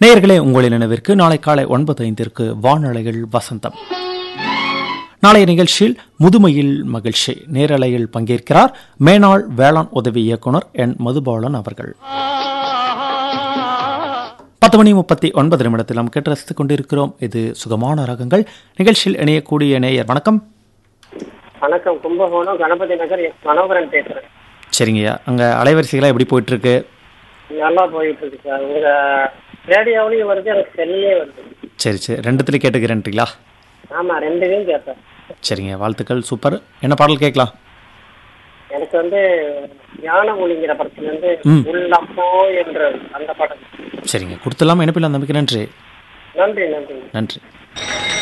நேயர்களே உங்களின் நினைவிற்கு நாளை காலை ஒன்பது ஐந்திற்கு வானொலிகள் வசந்தம் நாளைய நிகழ்ச்சியில் முதுமையில் மகிழ்ச்சி நேரலையில் பங்கேற்கிறார் மேனாள் வேளாண் உதவி இயக்குனர் என் மதுபாலன் அவர்கள் பத்து மணி முப்பத்தி ஒன்பது நிமிடத்தில் நாம் கேட்டு ரசித்துக் கொண்டிருக்கிறோம் இது சுகமான ரகங்கள் நிகழ்ச்சியில் இணையக்கூடிய நேயர் வணக்கம் வணக்கம் கும்பகோணம் கணபதி நகர் எஸ் மனோகரன் பேசுறேன் சரிங்கய்யா அங்கே அலைவரிசைகளாக எப்படி போயிட்டு இருக்கு நல்லா போயிட்டு இருக்கு சார் உங்க ரேடியோவிலையும் வருது எனக்கு செல்லையும் வருது சரி சரி ரெண்டுத்துலையும் கேட்டுக்கிறேன்ட்டீங்களா ஆமா ரெண்டுலையும் கேட்பேன் சரிங்க வாழ்த்துக்கள் சூப்பர் என்ன பாடல் கேட்கலாம் எனக்கு வந்து ஞான ஒளிங்கிற படத்துல இருந்து ம். உள்ளப்போ என்ற அந்த படம் சரிங்க கொடுத்துடலாமா இணைப்பில் நம்பிக்கை நன்றி நன்றி நன்றி நன்றி